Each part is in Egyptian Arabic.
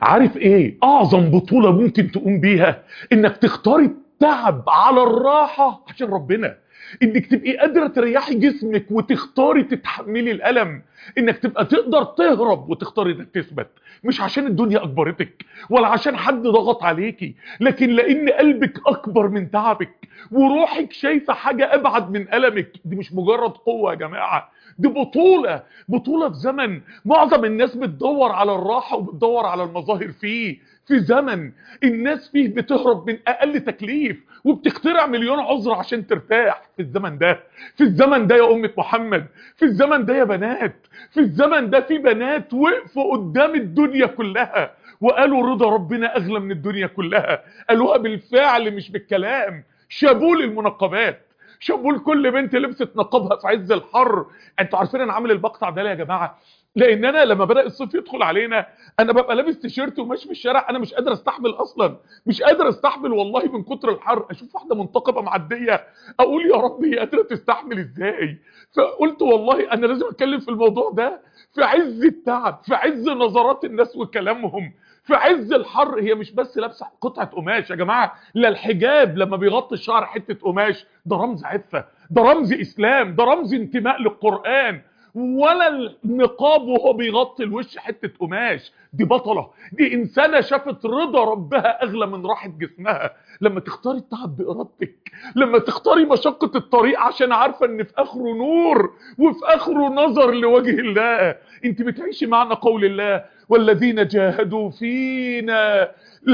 عارف ايه اعظم بطولة ممكن تقوم بيها انك تختاري التعب على الراحة عشان ربنا انك تبقي قادرة تريحي جسمك وتختاري تتحملي الالم انك تبقى تقدر تهرب وتختاري انك تثبت مش عشان الدنيا اجبرتك ولا عشان حد ضغط عليكي لكن لان قلبك اكبر من تعبك وروحك شايفة حاجة ابعد من المك دي مش مجرد قوة يا جماعة دي بطولة بطولة في زمن معظم الناس بتدور على الراحة وبتدور على المظاهر فيه في زمن الناس فيه بتهرب من اقل تكليف وبتخترع مليون عذر عشان ترتاح في الزمن ده في الزمن ده يا أمة محمد في الزمن ده يا بنات في الزمن ده في بنات وقفوا قدام الدنيا كلها وقالوا رضا ربنا أغلى من الدنيا كلها قالوها بالفعل مش بالكلام شابول المنقبات شابوا كل بنت لبست نقابها في عز الحر انتوا عارفين انا عامل المقطع ده ليه يا جماعه لان انا لما بدا الصيف يدخل علينا انا ببقى لابس تيشيرت وماشي في الشارع انا مش قادر استحمل اصلا مش قادر استحمل والله من كتر الحر اشوف واحده منتقبه معديه اقول يا رب هي قادره تستحمل ازاي فقلت والله انا لازم اتكلم في الموضوع ده في عز التعب في عز نظرات الناس وكلامهم في عز الحر هي مش بس لابسه قطعه قماش يا جماعه لا الحجاب لما بيغطي الشعر حته قماش ده رمز عفه ده رمز اسلام ده رمز انتماء للقران ولا النقاب وهو بيغطي الوش حته قماش دي بطله دي انسانه شافت رضا ربها اغلى من راحه جسمها لما تختاري التعب بارادتك لما تختاري مشقه الطريق عشان عارفه ان في اخره نور وفي اخره نظر لوجه الله انت بتعيشي معنى قول الله والذين جاهدوا فينا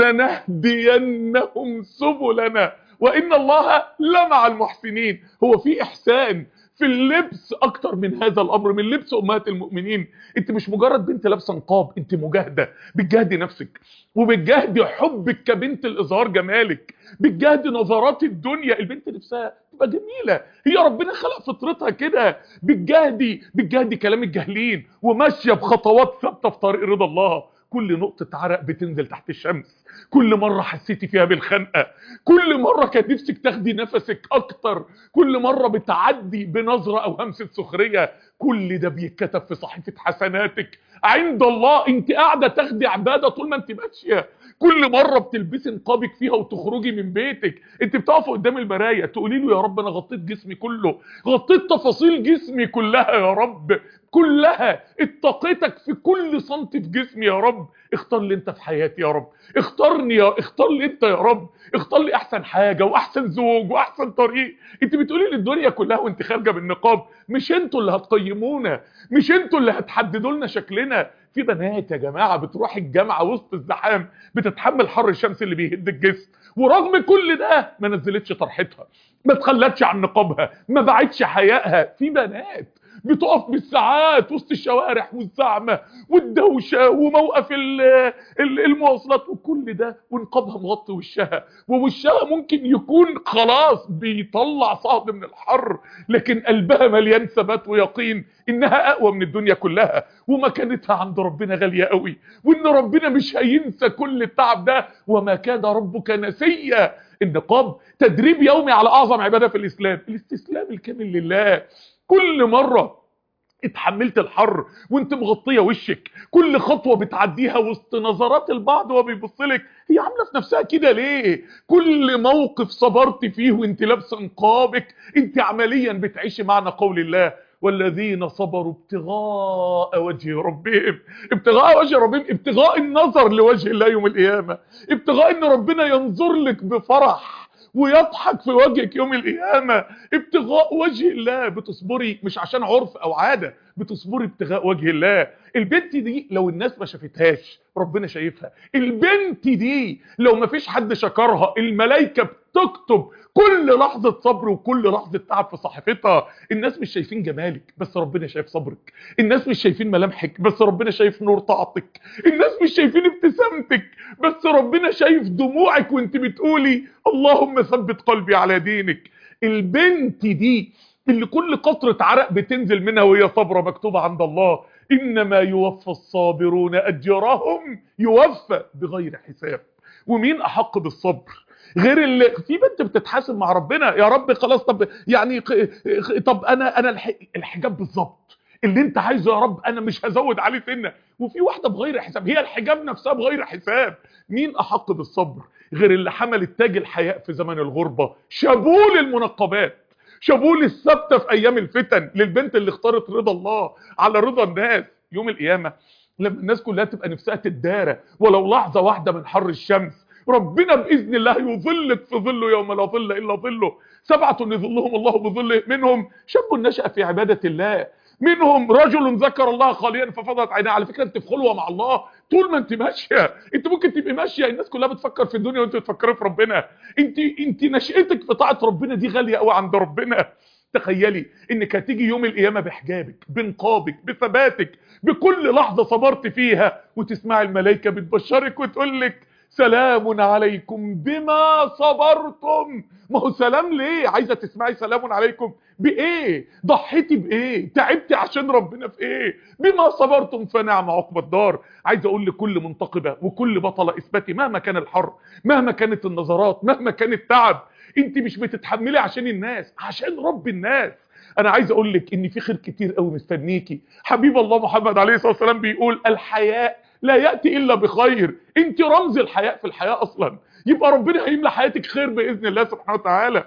لنهدينهم سبلنا وان الله لمع المحسنين هو في احسان في اللبس اكتر من هذا الامر من لبس امهات المؤمنين انت مش مجرد بنت لابسه نقاب انت مجاهده بتجاهدي نفسك وبتجاهدي حبك كبنت الاظهار جمالك بتجاهدي نظرات الدنيا البنت نفسها تبقى جميله هي ربنا خلق فطرتها كده بتجاهدي بتجاهدي كلام الجاهلين وماشيه بخطوات ثابته في طريق رضا الله كل نقطة عرق بتنزل تحت الشمس كل مرة حسيتي فيها بالخنقة كل مرة كان نفسك تاخدي نفسك أكتر كل مرة بتعدي بنظرة أو همسة سخرية كل ده بيتكتب في صحيفة حسناتك عند الله انت قاعدة تاخدي عبادة طول ما انت ماشية كل مرة بتلبسي نقابك فيها وتخرجي من بيتك انت بتقفي قدام المراية تقولي له يا رب انا غطيت جسمي كله غطيت تفاصيل جسمي كلها يا رب كلها اتقيتك في كل سنت في جسمي يا رب اختار لي انت في حياتي يا رب اختارني يا اختار لي انت يا رب اختار لي احسن حاجة واحسن زوج واحسن طريق انت بتقولي للدنيا كلها وانت خارجة بالنقاب مش انتوا اللي هتقيمونا مش انتوا اللي هتحددوا لنا شكلنا في بنات يا جماعة بتروح الجامعة وسط الزحام بتتحمل حر الشمس اللي بيهد الجسم ورغم كل ده ما نزلتش طرحتها ما تخلتش عن نقابها ما بعدش حيائها في بنات بتقف بالساعات وسط الشوارع والزعمه والدوشه وموقف المواصلات وكل ده ونقابها مغطي وشها ووشها ممكن يكون خلاص بيطلع صهد من الحر لكن قلبها مليان ثبات ويقين انها اقوى من الدنيا كلها ومكانتها عند ربنا غاليه قوي وان ربنا مش هينسى كل التعب ده وما كان ربك نسيا النقاب تدريب يومي على اعظم عباده في الاسلام الاستسلام الكامل لله كل مرة اتحملت الحر وانت مغطية وشك كل خطوة بتعديها وسط نظرات البعض وهو بيبص لك هي عاملة في نفسها كده ليه كل موقف صبرت فيه وانت لابسه نقابك انت عمليا بتعيشي معنى قول الله والذين صبروا ابتغاء وجه ربهم ابتغاء وجه ربهم ابتغاء النظر لوجه الله يوم القيامة ابتغاء ان ربنا ينظر لك بفرح ويضحك في وجهك يوم القيامة ابتغاء وجه الله بتصبري مش عشان عرف او عادة بتصبري ابتغاء وجه الله البنت دي لو الناس ما شافتهاش ربنا شايفها البنت دي لو ما فيش حد شكرها الملائكة بتكتب كل لحظة صبر وكل لحظة تعب في صحيفتها الناس مش شايفين جمالك بس ربنا شايف صبرك الناس مش شايفين ملامحك بس ربنا شايف نور طاعتك الناس مش شايفين ابتسامتك بس ربنا شايف دموعك وانت بتقولي اللهم ثبت قلبي على دينك البنت دي اللي كل قطرة عرق بتنزل منها وهي صبرة مكتوبة عند الله إنما يوفى الصابرون أجرهم يوفى بغير حساب ومين أحق بالصبر غير اللي في بنت بتتحاسب مع ربنا يا رب خلاص طب يعني طب انا انا الحجاب بالظبط اللي انت عايزه يا رب انا مش هزود عليه سنه وفي واحده بغير حساب هي الحجاب نفسها بغير حساب مين احق بالصبر غير اللي حمل التاج الحياء في زمن الغربه شابول المنقبات شابول الثابته في ايام الفتن للبنت اللي اختارت رضا الله على رضا الناس يوم القيامه لما الناس كلها تبقى نفسها تدارى ولو لحظه واحده من حر الشمس ربنا باذن الله يظلك في ظله يوم لا ظل الا ظله سبعه يظلهم الله بظله منهم شاب نشا في عباده الله منهم رجل ذكر الله خاليا ففضلت عيناه على فكره انت في خلوه مع الله طول ما انت ماشيه انت ممكن تبقي ماشيه الناس كلها بتفكر في الدنيا وانت بتفكري في ربنا انت انت نشأتك في طاعه ربنا دي غاليه قوي عند ربنا تخيلي انك هتيجي يوم القيامه بحجابك بنقابك بثباتك بكل لحظه صبرت فيها وتسمعي الملائكه بتبشرك وتقول لك سلام عليكم بما صبرتم ما هو سلام ليه عايزه تسمعي سلام عليكم بايه ضحيتي بايه تعبتي عشان ربنا في ايه بما صبرتم فنعم عقبى الدار عايز اقول لكل منتقبه وكل بطله اثباتي مهما كان الحر مهما كانت النظرات مهما كان التعب انت مش بتتحملي عشان الناس عشان رب الناس انا عايز اقول لك ان في خير كتير قوي مستنيكي حبيب الله محمد عليه الصلاه والسلام بيقول الحياء لا ياتي الا بخير انت رمز الحياء في الحياه اصلا يبقى ربنا هيملى حياتك خير باذن الله سبحانه وتعالى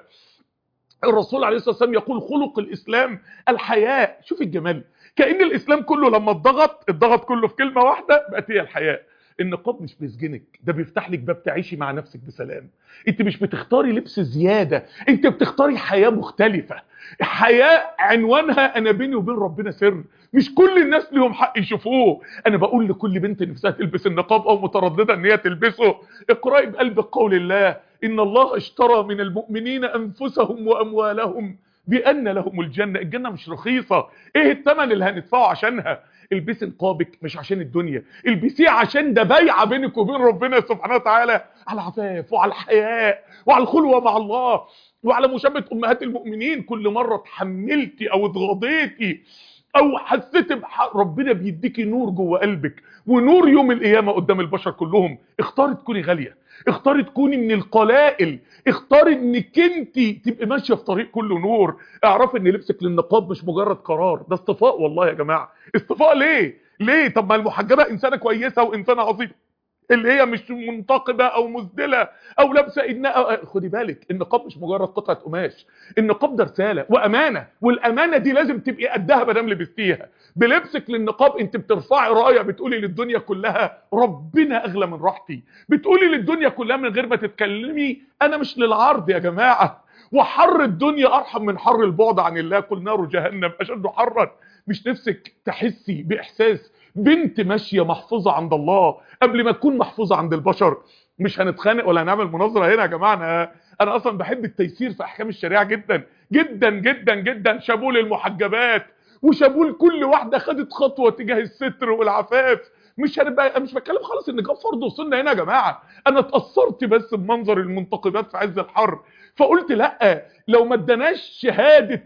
الرسول عليه الصلاه والسلام يقول خلق الاسلام الحياء شوف الجمال كان الاسلام كله لما اتضغط اتضغط كله في كلمه واحده بقت هي الحياء النقاب مش بيسجنك ده بيفتح لك باب تعيشي مع نفسك بسلام انت مش بتختاري لبس زياده انت بتختاري حياه مختلفه حياه عنوانها انا بيني وبين ربنا سر مش كل الناس ليهم حق يشوفوه انا بقول لكل بنت نفسها تلبس النقاب او متردده ان هي تلبسه اقراي بقلب قول الله ان الله اشترى من المؤمنين انفسهم واموالهم بان لهم الجنه الجنه مش رخيصه ايه الثمن اللي هندفعه عشانها البسي نقابك مش عشان الدنيا البسيه عشان ده بيعه بينك وبين ربنا سبحانه وتعالى على العفاف وعلى الحياء وعلى الخلوه مع الله وعلى مشابهه امهات المؤمنين كل مره اتحملتي او اتغاضيتي او حسيت بح... ربنا بيديكي نور جوه قلبك ونور يوم القيامه قدام البشر كلهم اختاري تكوني غاليه اختاري تكوني من القلائل اختاري انك انت تبقي ماشيه في طريق كله نور اعرفي ان لبسك للنقاب مش مجرد قرار ده اصطفاء والله يا جماعه اصطفاء ليه ليه طب ما المحجبه انسانه كويسه وانسانه عظيمه اللي هي مش منتقبه او مزدله او لابسه انها خدي بالك النقاب مش مجرد قطعه قماش النقاب ده رساله وامانه والامانه دي لازم تبقي قدها ما دام لبستيها بلبسك للنقاب انت بترفعي رايه بتقولي للدنيا كلها ربنا اغلى من راحتي بتقولي للدنيا كلها من غير ما تتكلمي انا مش للعرض يا جماعه وحر الدنيا ارحم من حر البعد عن الله قل نار جهنم اشد حرا مش نفسك تحسي باحساس بنت ماشيه محفوظه عند الله قبل ما تكون محفوظه عند البشر مش هنتخانق ولا هنعمل مناظره هنا يا جماعه انا انا اصلا بحب التيسير في احكام الشريعه جدا جدا جدا جدا شابول المحجبات وشابول كل واحده خدت خطوه تجاه الستر والعفاف مش هنبقى مش بتكلم خالص ان جاب فرض وسنه هنا يا جماعه انا اتاثرت بس بمنظر المنتقبات في عز الحر فقلت لا لو ما اداناش شهاده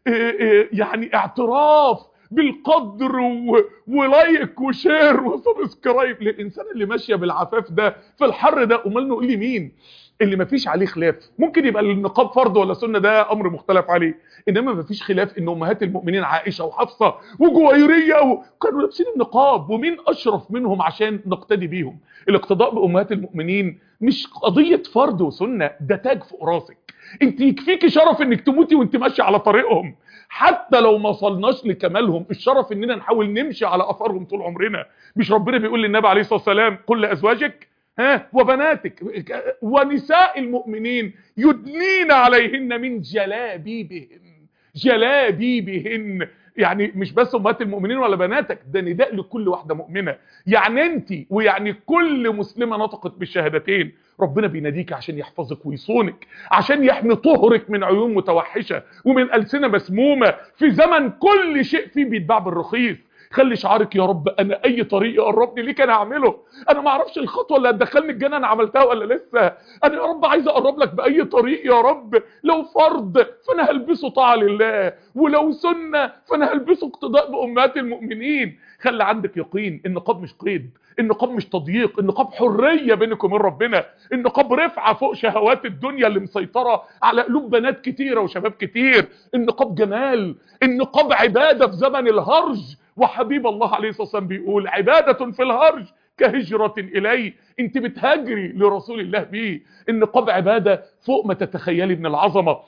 يعني اعتراف بالقدر و... ولايك وشير وسبسكرايب للانسان اللي ماشيه بالعفاف ده في الحر ده امال نقول لي مين اللي مفيش عليه خلاف ممكن يبقى النقاب فرض ولا سنه ده امر مختلف عليه انما مفيش خلاف ان امهات المؤمنين عائشه وحفصه وجويريه و... كانوا لابسين النقاب ومين اشرف منهم عشان نقتدي بيهم الاقتداء بامهات المؤمنين مش قضيه فرض وسنه ده تاج فوق راسك انت يكفيكي شرف انك تموتي وانت ماشيه على طريقهم حتى لو ما وصلناش لكمالهم الشرف اننا نحاول نمشي على اثارهم طول عمرنا مش ربنا بيقول للنبي عليه الصلاه والسلام قل لازواجك ها وبناتك ونساء المؤمنين يدنين عليهن من جلابيبهن جلابيبهن يعني مش بس امهات المؤمنين ولا بناتك ده نداء لكل واحده مؤمنه يعني انت ويعني كل مسلمه نطقت بالشهادتين ربنا بيناديك عشان يحفظك ويصونك عشان يحمي طهرك من عيون متوحشه ومن السنه مسمومه في زمن كل شيء فيه بيتباع بالرخيص خلي شعارك يا رب انا اي طريق يقربني ليك انا هعمله انا ما اعرفش الخطوه اللي هتدخلني الجنه انا عملتها ولا لسه انا يا رب عايز اقرب لك باي طريق يا رب لو فرض فانا هلبسه طاعه لله ولو سنه فانا هلبسه اقتداء بامهات المؤمنين خلي عندك يقين النقاب مش قيد النقاب مش تضييق النقاب حريه بينك وبين ربنا النقاب رفعه فوق شهوات الدنيا اللي مسيطره على قلوب بنات كتيره وشباب كتير النقاب جمال النقاب عباده في زمن الهرج وحبيب الله عليه الصلاه والسلام بيقول عباده في الهرج كهجرة إلي انت بتهاجري لرسول الله بيه النقاب عبادة فوق ما تتخيلي من العظمة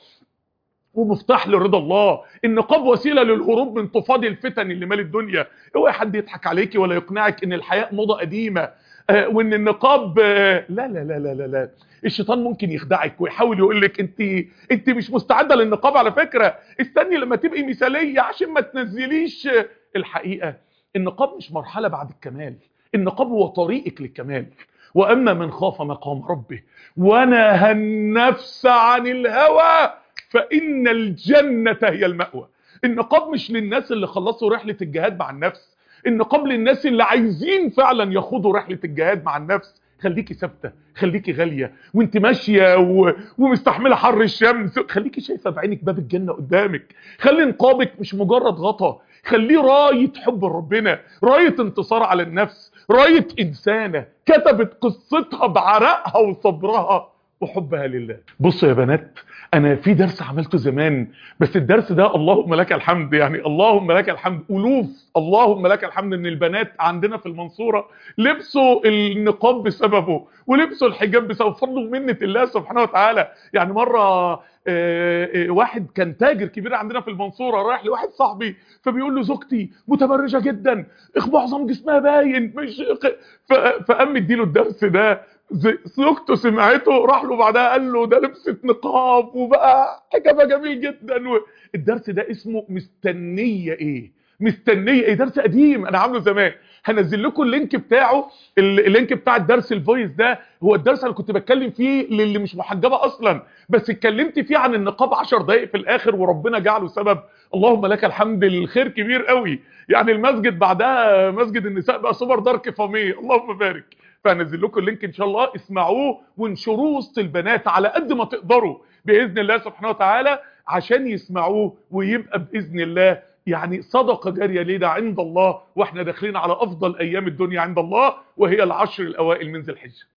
ومفتاح لرضا الله النقاب وسيله للهروب من طفاد الفتن اللي مال الدنيا اوعى حد يضحك عليكي ولا يقنعك ان الحياه موضه قديمه آه وان النقاب آه لا لا لا لا لا لا الشيطان ممكن يخدعك ويحاول يقول لك انت انت مش مستعده للنقاب على فكره استني لما تبقي مثاليه عشان ما تنزليش الحقيقه النقاب مش مرحله بعد الكمال النقاب هو طريقك للكمال واما من خاف مقام ربه ونهى النفس عن الهوى فإن الجنة هي المأوى النقاب مش للناس اللي خلصوا رحلة الجهاد مع النفس النقاب للناس اللي عايزين فعلا يخوضوا رحلة الجهاد مع النفس خليكي ثابته خليكي غاليه وانت ماشيه و... ومستحمله حر الشمس خليكي شايفه بعينك باب الجنه قدامك خلي نقابك مش مجرد غطا خليه رايه حب ربنا رايه انتصار على النفس رايه انسانه كتبت قصتها بعرقها وصبرها وحبها لله بصوا يا بنات انا في درس عملته زمان بس الدرس ده اللهم لك الحمد يعني اللهم لك الحمد الوف اللهم لك الحمد ان البنات عندنا في المنصوره لبسوا النقاب بسببه ولبسوا الحجاب بسبب فضل ومنه الله سبحانه وتعالى يعني مره واحد كان تاجر كبير عندنا في المنصوره رايح لواحد صاحبي فبيقول له زوجتي متبرجه جدا معظم جسمها باين مش فقام مديله الدرس ده زوجته سمعته راح له بعدها قال له ده لبست نقاب وبقى حجابها جميل جدا الدرس ده اسمه مستنيه ايه مستنيه ايه درس قديم انا عامله زمان هنزل لكم اللينك بتاعه اللينك بتاع الدرس الفويس ده هو الدرس اللي كنت بتكلم فيه للي مش محجبه اصلا بس اتكلمت فيه عن النقاب 10 دقائق في الاخر وربنا جعله سبب اللهم لك الحمد الخير كبير قوي يعني المسجد بعدها مسجد النساء بقى سوبر دارك فامي اللهم بارك فهنزل لكم اللينك ان شاء الله اسمعوه وانشروه وسط البنات على قد ما تقدروا باذن الله سبحانه وتعالى عشان يسمعوه ويبقى باذن الله يعني صدقه جاريه لينا عند الله واحنا داخلين على افضل ايام الدنيا عند الله وهي العشر الاوائل من ذي الحجه